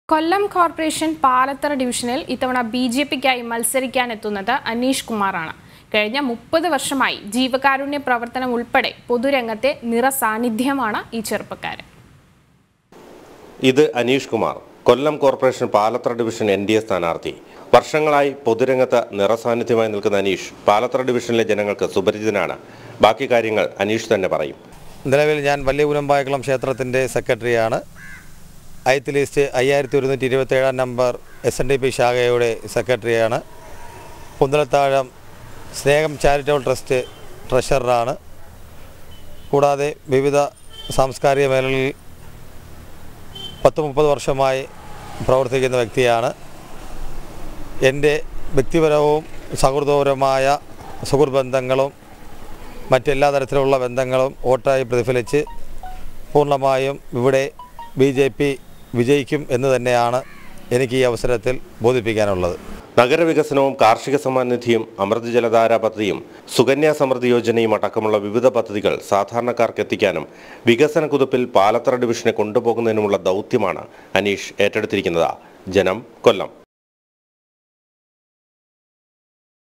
കൊല്ലം corporation Palathara ഡിവിഷനിൽ ഇത്തവണ B J പിക്കായി മത്സരിക്കാനെത്തുന്നത് അനീഷ് കുമാറാണ് കഴിഞ്ഞ മുപ്പത് വർഷമായി ജീവകാരുണ്യ പ്രവർത്തനം ഉൾപ്പെടെ പൊതുരംഗത്തെ നിറസാന്നിധ്യമാണ് ഈ ചെറുപ്പക്കാരൻ ഇത് Aneesh Kumar Kollam corporation Palathara division N D A സ്ഥാനാർത്ഥി വർഷങ്ങളായി പൊതുരംഗത്ത് നിറസാന്നിധ്യമായി നിൽക്കുന്ന അനീഷ് പാലത്തറ ഡിവിഷനിലെ ജനങ്ങൾക്ക് സുപരിചിതനാണ് ബാക്കി കാര്യങ്ങൾ അനീഷ് തന്നെ പറയും നിലവിൽ ഞാൻ വലിയ ഉലമ്പായക്കുളം ക്ഷേത്രത്തിൻ്റെ സെക്രട്ടറിയാണ് ഐത്ത് ലിസ്റ്റ് അയ്യായിരത്തി ഒരുന്നൂറ്റി ഇരുപത്തേഴാം number S N D P ശാഖയുടെ സെക്രട്ടറിയാണ് കുന്തലത്താഴം സ്നേഹം ചാരിറ്റബിൾ ട്രസ്റ്റ് ട്രഷററാണ് കൂടാതെ വിവിധ സാംസ്കാരിക മേഖലകളിൽ പത്ത് മുപ്പത് വർഷമായി പ്രവർത്തിക്കുന്ന വ്യക്തിയാണ് എൻ്റെ വ്യക്തിപരവും സൗഹൃദപരമായ സുഹൃത്ത് ബന്ധങ്ങളും മറ്റെല്ലാ തരത്തിലുള്ള ബന്ധങ്ങളും വോട്ടായി പ്രതിഫലിച്ച് പൂർണ്ണമായും ഇവിടെ ബി ജെ പി വിജയിക്കും എന്ന് തന്നെയാണ് എനിക്ക് ഈ അവസരത്തിൽ ബോധിപ്പിക്കാനുള്ളത് നഗരവികസനവും കാർഷിക സമ്മാനിധിയും അമൃത് ജലധാര പദ്ധതിയും സുകന്യാ സമൃദ്ധി യോജനയും അടക്കമുള്ള വിവിധ പദ്ധതികൾ സാധാരണക്കാർക്ക് എത്തിക്കാനും വികസന കുതിപ്പിൽ പാലത്തറ ഡിവിഷനെ കൊണ്ടുപോകുന്നതിനുമുള്ള ദൗത്യമാണ് അനീഷ് ഏറ്റെടുത്തിരിക്കുന്നത് ജനം കൊല്ലം